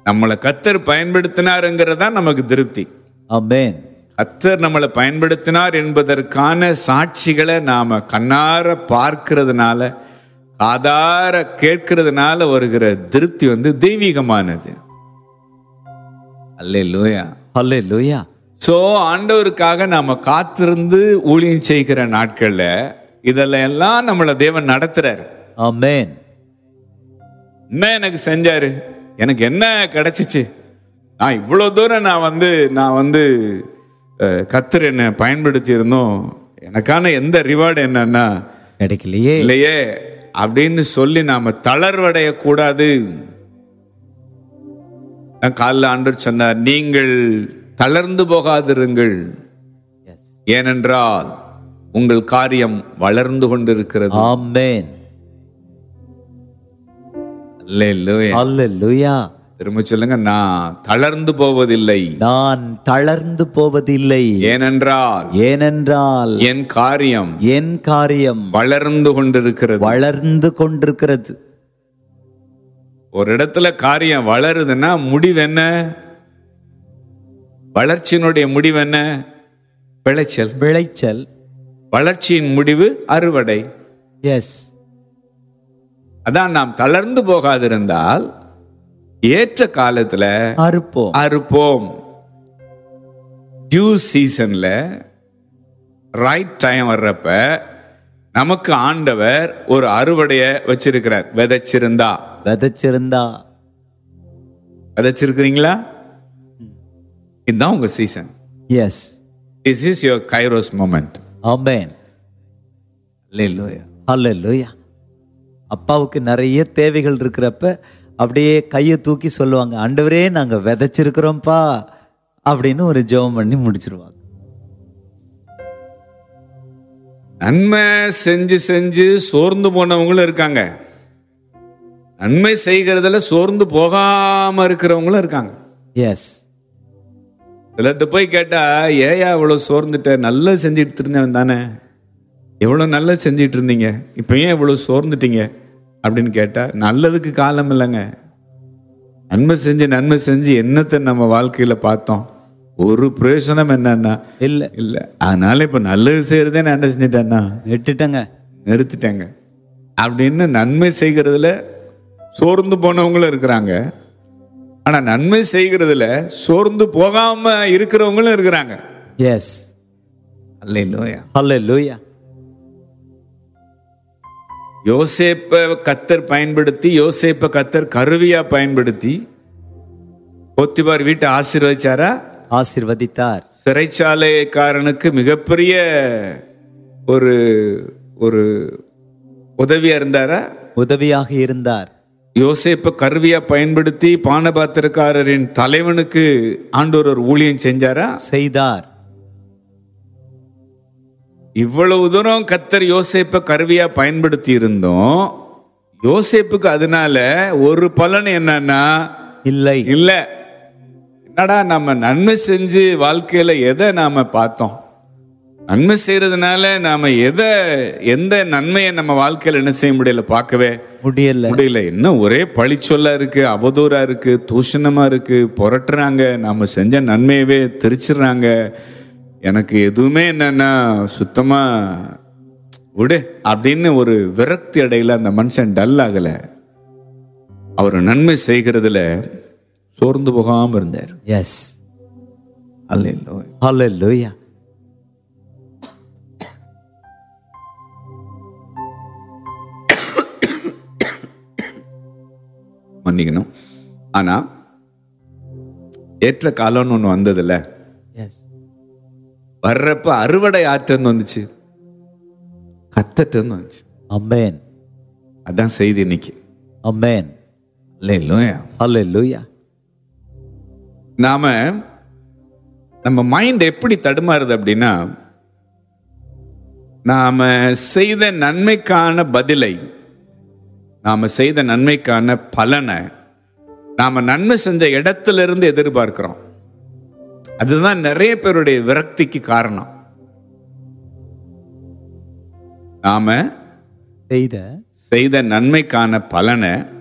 நம்மளை கத்தர் பயன்படுத்தினாருங்கிறது தான் நமக்கு திருப்தி Amen. கத்தர் நம்மளை பயன்படுத்தினார் என்பதற்கான சாட்சிகளை நாம கண்ணார பார்க்கிறதுனால காதார கேட்கிறதுனால வருகிற திருப்தி வந்து தெய்வீகமானது அல்லேலூயா Hallelujah. சோ ஆண்டவருக்காக நாம காத்திருந்து ஊழியம் செய்கிற நாட்கள்ல இதெல்லாம் எல்லாம் நம்மளை தேவன் நடத்துறாரு Amen. என்ன எனக்கு செஞ்சாரு எனக்கு என்ன கிடைச்சிச்சு நான் இவ்வளோ தூரம் நான் வந்து நான் வந்து அஹ், கர்த்தர் என்னை பயன்படுத்தி இருந்தோம் எனக்கான எந்த ரிவார்டு என்னன்னா கிடைக்கலையே இல்லையே அப்படின்னு சொல்லி நாம தளர்வடைய கூடாது காலில் ஆண்டவர் சொன்னார் நீங்கள் தளர்ந்து போகாதிருங்கள் Yes. ஏனென்றால் உங்கள் காரியம் வளர்ந்து கொண்டிருக்கிறது Amen. அல்லேலூயா. Hallelujah. திரும்ப சொல்லுங்க நான் தளர்ந்து போவதில்லை நான் தளர்ந்து போவதில்லை ஏனென்றால் ஏனென்றால் என் காரியம் என் காரியம் வளர்ந்து கொண்டிருக்கிறது வளர்ந்து கொண்டிருக்கிறது ஒரு இடத்துல காரியம் வளருதுன்னா முடிவு என்ன வளர்ச்சியினுடைய முடிவு என்ன விளைச்சல் விளைச்சல் வளர்ச்சியின் முடிவு அறுவடை எஸ் அதான் நாம் தளர்ந்து போகாதிருந்தால் ஏற்ற காலத்துல அறுப்போம் அறுப்போம் டியூ சீசன்ல ரைட் டைம் வர்றப்ப நமக்கு ஆண்டவர் ஒரு அறுவடைய வச்சிருக்கிறார் விதைச்சிருந்தா விதைச்சிருந்தா விதைச்சிருக்கிறீங்களா இதுதான் உங்க season yes this is your kairos moment amen இல்லையா ஹalleluya அப்பாவுக்கு நிறைய தேவைகள் இருக்கிறப்ப அப்படியே கையை தூக்கி சொல்லுவாங்க ஆண்டவரே நாங்க விதைச்சிருக்கிறோம்ப்பா அப்படின்னு ஒரு ஜெபம் பண்ணி முடிச்சிருவாங்க நன்மை செஞ்சு செஞ்சு சோர்ந்து போனவங்களும் இருக்காங்க நன்மை செய்கிறதுல சோர்ந்து போகாம இருக்கிறவங்களும் இருக்காங்க எஸ் சிலர்கிட்ட போய் கேட்டா ஏயா இவ்வளவு சோர்ந்துட்ட நல்லா செஞ்சுட்டு இருந்தவன் தானே எவ்வளவு நல்லா செஞ்சிட்டு இருந்தீங்க இப்போ ஏன் இவ்வளவு சோர்ந்துட்டீங்க அப்படின்னு கேட்டா நல்லதுக்கு காலம் இல்லைங்க நன்மை செஞ்சு நன்மை செஞ்சு என்னத்தை நம்ம வாழ்க்கையில பார்த்தோம் ஒரு பிரயோஜனம் என்னன்னா இல்ல இல்லை அதனால இப்போ நல்லது செய்யறதே நான் என்ன செஞ்சிட்டேன்னா விட்டுட்டேங்க நிறுத்திட்டேங்க அப்படின்னு நன்மை செய்கிறதுல சோர்ந்து போனவங்களும் இருக்கிறாங்க ஆனா நன்மை செய்கிறதுல சோர்ந்து போகாம இருக்கிறவங்களும் இருக்கிறாங்க எஸ் அல்லையா ஹalleluya யோசேப்பை கத்தர் பயன்படுத்தி யோசேப்பை கத்தர் கருவியா பயன்படுத்தி போத்திபார் வீட்டை ஆசீர்வதிச்சாரா ஆசிர்வதித்தார் சிறைச்சாலைக்காரனுக்கு மிகப்பெரிய ஒரு ஒரு உதவியா இருந்தாரா உதவியாக இருந்தார் யோசேப்பை கருவியா பயன்படுத்தி பானபாத்திரக்காரரின் தலைவனுக்கு ஆண்டவர் ஒரு ஊழியம் செஞ்சாரா செய்தார் இவ்வளவு தூரம் கத்தர் யோசேப்பை கருவியா பயன்படுத்தி இருந்தோம் யோசேப்புக்கு அதனால ஒரு பலன் என்னன்னா இல்லை இல்ல என்னடா நம்ம நன்மை செஞ்சு வாழ்க்கையில எதை நாம பார்த்தோம் நன்மை செய்யறதுனால நாம எதை எந்த நன்மையை நம்ம வாழ்க்கையில என்ன செய்ய முடியல பார்க்கவே முடியல முடியல என்ன ஒரே பழிச்சொல்லா இருக்கு அவதூறா இருக்கு தூஷணமா இருக்கு புரட்டுறாங்க நாம செஞ்ச நன்மையவே திரிச்சிடுறாங்க எனக்கு எதுவுமே என்னன்னா சுத்தமா விடு அப்படின்னு ஒரு விரக்தி அடையில அந்த மனுஷன் டல் ஆகல அவர் நன்மை செய்கிறதுல சோர்ந்து போகாம இருந்தார் எஸ் அல்ல ஹalleluya மன்னிக்கணும் ஆனா ஏற்ற காலம்னு ஒண்ணு வந்ததுல எஸ் வர்றப்ப அறுவடை ஆற்றன்னு வந்துச்சு கத்தட்டுன்னு வந்துச்சு அமேன் அதான் செய்தி இன்னைக்கு அமேன் இல்லையா ஹalleluya நாம நம்ம மைண்ட் எப்படி தடுமாறுது அப்படின்னா நாம செய்த நன்மைக்கான பதிலை நாம செய்த நன்மைக்கான பலனை நாம நன்மை செஞ்ச இடத்துல இருந்து எதிர்பார்க்கிறோம் அதுதான் நிறைய பேருடைய விரக்திக்கு காரணம் நாம செய்த செய்த நன்மைக்கான பலனை